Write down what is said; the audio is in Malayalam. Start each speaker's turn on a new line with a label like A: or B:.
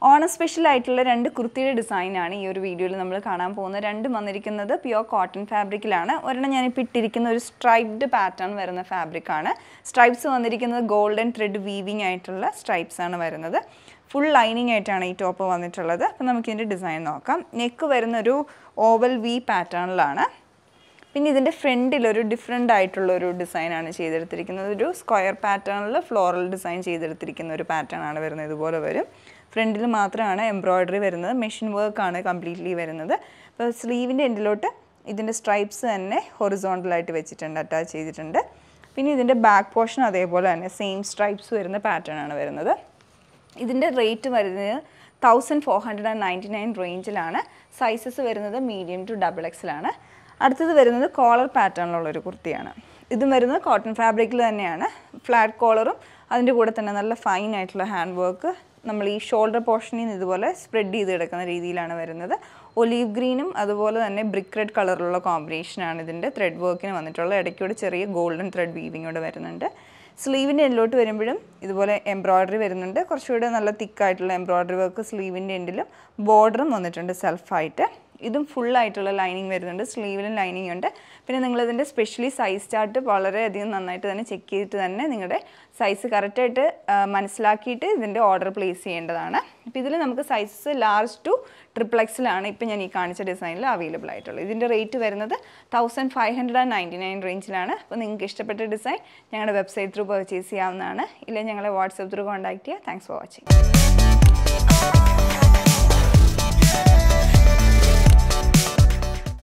A: ഓണം സ്പെഷ്യൽ ആയിട്ടുള്ള രണ്ട് കുർത്തിയുടെ ഡിസൈനാണ് ഈ ഒരു വീഡിയോയിൽ നമ്മൾ കാണാൻ പോകുന്നത് രണ്ടും വന്നിരിക്കുന്നത് പ്യുവർ കോട്ടൺ ഫാബ്രിക്കിലാണ് ഒരെണ്ണം ഞാനിപ്പോൾ ഇട്ടിരിക്കുന്ന ഒരു സ്ട്രൈപ്ഡ് പാറ്റേൺ വരുന്ന ഫാബ്രിക്കാണ് സ്ട്രൈപ്സ് വന്നിരിക്കുന്നത് ഗോൾഡൻ ത്രെഡ് വീവിങ് ആയിട്ടുള്ള സ്ട്രൈപ്സ് ആണ് വരുന്നത് ഫുൾ ലൈനിങ് ആയിട്ടാണ് ഈ ടോപ്പ് വന്നിട്ടുള്ളത് അപ്പോൾ നമുക്കിതിൻ്റെ ഡിസൈൻ നോക്കാം നെക്ക് വരുന്നൊരു ഓവൽ വി പാറ്റേണിലാണ് പിന്നെ ഇതിൻ്റെ ഫ്രണ്ടിൽ ഒരു ഡിഫറെൻ്റ് ആയിട്ടുള്ള ഒരു ഡിസൈനാണ് ചെയ്തെടുത്തിരിക്കുന്നത് ഒരു സ്ക്വയർ പാറ്റേണിൽ ഫ്ലോറൽ ഡിസൈൻ ചെയ്തെടുത്തിരിക്കുന്ന ഒരു പാറ്റേൺ ആണ് വരുന്നത് ഇതുപോലെ വരും ഫ്രണ്ടിൽ മാത്രമാണ് എംബ്രോയ്ഡറി വരുന്നത് മെഷീൻ വർക്കാണ് കംപ്ലീറ്റ്ലി വരുന്നത് അപ്പോൾ സ്ലീവിൻ്റെ എൻഡിലോട്ട് ഇതിൻ്റെ സ്ട്രൈപ്സ് തന്നെ ഹൊറിസോണ്ടലായിട്ട് വെച്ചിട്ടുണ്ട് അറ്റാച്ച് ചെയ്തിട്ടുണ്ട് പിന്നെ ഇതിൻ്റെ ബാക്ക് പോർഷൻ അതേപോലെ തന്നെ സെയിം സ്ട്രൈപ്സ് വരുന്ന പാറ്റേൺ ആണ് വരുന്നത് ഇതിൻ്റെ റേറ്റ് വരുന്നത് thousand four hundred and ninety nine റേഞ്ചിലാണ് സൈസസ് വരുന്നത് മീഡിയം ടു ഡബിൾ എക്സിലാണ് അടുത്തത് വരുന്നത് കോളർ പാറ്റേണിലുള്ള ഒരു കുർത്തിയാണ് ഇതും വരുന്നത് കോട്ടൺ ഫാബ്രിക്കിൽ തന്നെയാണ് ഫ്ലാറ്റ് കോളറും അതിൻ്റെ കൂടെ തന്നെ നല്ല ഫൈൻ ആയിട്ടുള്ള ഹാൻഡ് വർക്ക് നമ്മൾ ഈ ഷോൾഡർ പോർഷനിൽ നിന്ന് ഇതുപോലെ സ്പ്രെഡ് ചെയ്ത് കിടക്കുന്ന രീതിയിലാണ് വരുന്നത് ഒലീവ് ഗ്രീനും അതുപോലെ തന്നെ ബ്രിക്ക് റെഡ് കളറിലുള്ള കോമ്പിനേഷനാണ് ഇതിൻ്റെ ത്രെഡ് വർക്കിന് വന്നിട്ടുള്ളത് ഇടയ്ക്കൂടെ ചെറിയ ഗോൾഡൻ ത്രെഡ് വീവിങ്ങോടെ വരുന്നുണ്ട് സ്ലീവിൻ്റെ എൻഡിലോട്ട് വരുമ്പോഴും ഇതുപോലെ എംബ്രോയ്ഡറി വരുന്നുണ്ട് കുറച്ചുകൂടെ നല്ല തിക്കായിട്ടുള്ള എംബ്രോയ്ഡറി വർക്ക് സ്ലീവിൻ്റെ എൻഡിലും ബോർഡറും വന്നിട്ടുണ്ട് സെൽഫായിട്ട് ഇതും ഫുള്ളായിട്ടുള്ള ലൈനിങ് വരുന്നുണ്ട് സ്ലീവിലും ലൈനിങ് ഉണ്ട് പിന്നെ നിങ്ങളിതിൻ്റെ സ്പെഷ്യലി സൈസ് ചാർട്ട് വളരെയധികം നന്നായിട്ട് തന്നെ ചെക്ക് ചെയ്തിട്ട് തന്നെ നിങ്ങളുടെ സൈസ് കറക്റ്റായിട്ട് മനസ്സിലാക്കിയിട്ട് ഇതിൻ്റെ ഓർഡർ പ്ലേസ് ചെയ്യേണ്ടതാണ് അപ്പോൾ ഇതിൽ നമുക്ക് സൈസസ് ലാർജ് ടു ട്രിപ്പിൾ എക്സിലാണ് ഇപ്പോൾ ഞാൻ ഈ കാണിച്ച ഡിസൈനിൽ അവൈലബിൾ ആയിട്ടുള്ളത് ഇതിൻ്റെ റേറ്റ് വരുന്നത് thousand five hundred and ninety nine റേഞ്ചിലാണ് അപ്പോൾ നിങ്ങൾക്ക് ഇഷ്ടപ്പെട്ട ഡിസൈൻ ഞങ്ങളുടെ വെബ്സൈറ്റ് ത്രൂ പർച്ചേസ് ചെയ്യാവുന്നതാണ് ഇല്ലെങ്കിൽ ഞങ്ങളെ വാട്സപ്പ് ത്രൂ കോൺടാക്ട് ചെയ്യുക താങ്ക്സ് ഫോർ വാച്ചിങ്